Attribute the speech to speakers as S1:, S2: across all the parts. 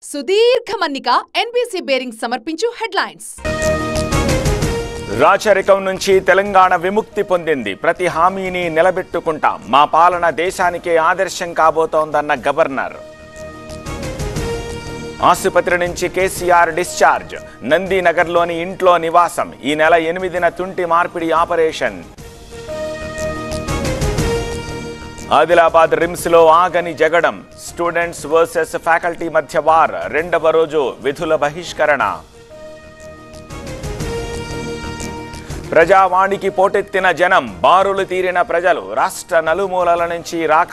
S1: సుదీర్ఘ మన్నిక NBC bearing సమర్పించు హెడ్లైన్స్
S2: రాచరికం నుంచి తెలంగాణ విముక్తి పొందింది ప్రతి హామీని నిలబెట్టుకుంటాం మా పాలన దేశానికే ఆదర్శం కాబోతోందన్న గవర్నర్ ఆసుపత్రి నుంచి కేసీఆర్ డిశ్చార్జ్ నందీనగర్లోని ఇంట్లో నివాసం ఈ నెల ఎనిమిదిన తుంటి మార్పిడి ఆపరేషన్ ఆదిలాబాద్ రిమ్స్ లో ఆగని జగడం స్టూడెంట్స్ వర్సెస్ ఫ్యాకల్టీ మధ్య వార్ రెండవ రోజు విధుల బహిష్కరణ ప్రజావాణికి పోటెత్తిన జనం బారులు తీరిన ప్రజలు రాష్ట్ర నలుమూలల నుంచి రాక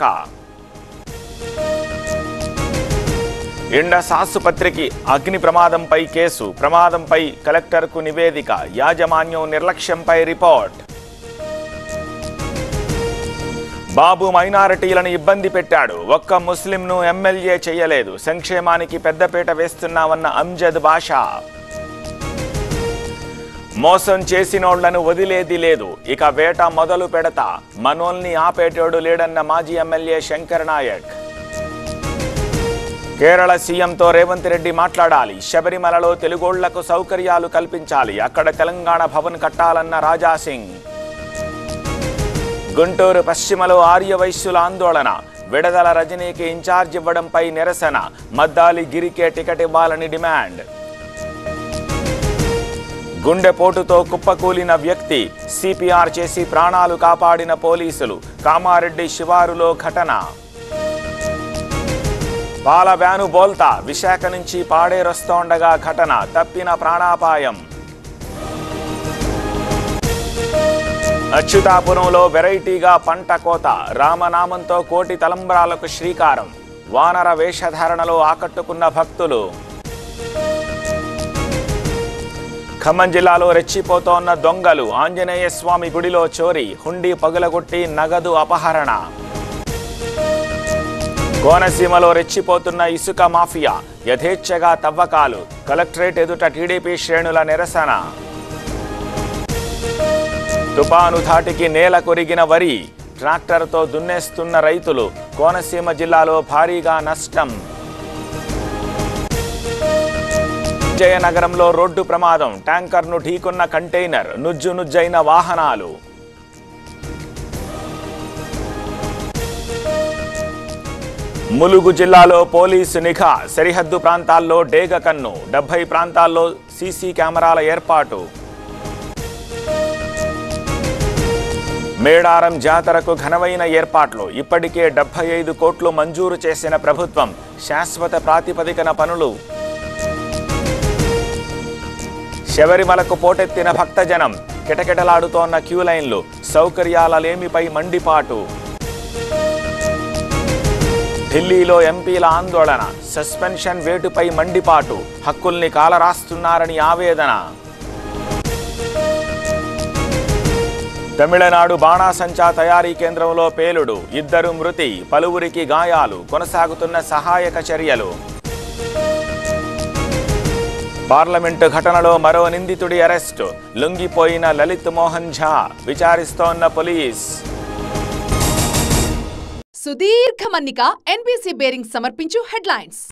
S2: ఇండస్ ఆసుపత్రికి అగ్ని ప్రమాదంపై కేసు ప్రమాదంపై కలెక్టర్కు నివేదిక యాజమాన్యం నిర్లక్ష్యంపై రిపోర్ట్ బాబు మైనారిటీలను ఇబ్బంది పెట్టాడు ఒక్క ముస్లింను ఎమ్మెల్యే చేయలేదు సంక్షేమానికి పెద్దపీట వేస్తున్నామన్న అంజద్ బాషా మోసం చేసినోళ్లను వదిలేది లేదు ఇక వేట మొదలు పెడతా మనోల్ని ఆపేటోడు లేడన్న మాజీ ఎమ్మెల్యే శంకర్ నాయక్ కేరళ సీఎంతో రేవంత్ రెడ్డి మాట్లాడాలి శబరిమలలో తెలుగోళ్లకు సౌకర్యాలు కల్పించాలి అక్కడ తెలంగాణ భవన్ కట్టాలన్న రాజా సింగ్ గుంటూరు పశ్చిమలో ఆర్యవైశ్యుల ఆందోళన విడదల రజనీకి ఇన్ఛార్జ్ ఇవ్వడంపై నిరసన మద్దాలి గిరికే టికెట్ ఇవ్వాలని డిమాండ్ గుండెపోటుతో కుప్పకూలిన వ్యక్తి సిపిఆర్ చేసి ప్రాణాలు కాపాడిన పోలీసులు కామారెడ్డి శివారులో ఘటన పాల వ్యాను బోల్తా విశాఖ నుంచి పాడేరొస్తోండగా ఘటన తప్పిన ప్రాణాపాయం అచ్యుతాపురంలో వెరైటీగా పంట కోత రామనామంతో కోటి తలంబ్రాలకు శ్రీకారం వానర వేషధారణలో ఆకట్టుకున్న భక్తులు ఖమ్మం జిల్లాలో రెచ్చిపోతోన్న దొంగలు ఆంజనేయ స్వామి గుడిలో చోరీ హుండీ పగులగొట్టి నగదు అపహరణ కోనసీమలో రెచ్చిపోతున్న ఇసుక మాఫియా యథేచ్ఛగా తవ్వకాలు కలెక్టరేట్ ఎదుట టీడీపీ శ్రేణుల నిరసన తుపాను ధాటికి నేల కొరిగిన వరి ట్రాక్టర్తో దున్నేస్తున్న రైతులు కోనసీమ జిల్లాలో భారీగా నష్టం విజయనగరంలో రోడ్డు ప్రమాదం ట్యాంకర్ను ఢీకొన్న కంటైనర్ నుజ్జు నుజ్జైన వాహనాలు ములుగు జిల్లాలో పోలీసు నిఘా సరిహద్దు ప్రాంతాల్లో డేగ కన్ను డెబ్బై ప్రాంతాల్లో సీసీ కెమెరాల ఏర్పాటు మేడారం జాతరకు ఘనమైన ఏర్పాట్లు ఇప్పటికే డెబ్బై ఐదు కోట్లు మంజూరు చేసిన ప్రభుత్వం శాశ్వత ప్రాతిపదికన పనులు శబరిమలకు పోటెత్తిన భక్తజనం కిటకిటలాడుతోన్న క్యూ లైన్లు సౌకర్యాల లేమిపై మండిపాటు ఢిల్లీలో ఎంపీల ఆందోళన సస్పెన్షన్ వేటుపై మండిపాటు హక్కుల్ని కాలరాస్తున్నారని ఆవేదన తమిళనాడు బాణాసంచా తయారీ కేంద్రంలో పేలుడు ఇద్దరు మృతి పలువురికి గాయాలు కొనసాగుతున్న సహాయక చర్యలు పార్లమెంటు ఘటనలో మరో నిందితుడి అరెస్టు లొంగిపోయిన లలిత్ మోహన్ ఝా విచారిస్తోన్న పోలీస్
S1: సుదీర్ఘ మన్నిక ఎన్బీసీ బేరింగ్ సమర్పించు హెడ్లైన్స్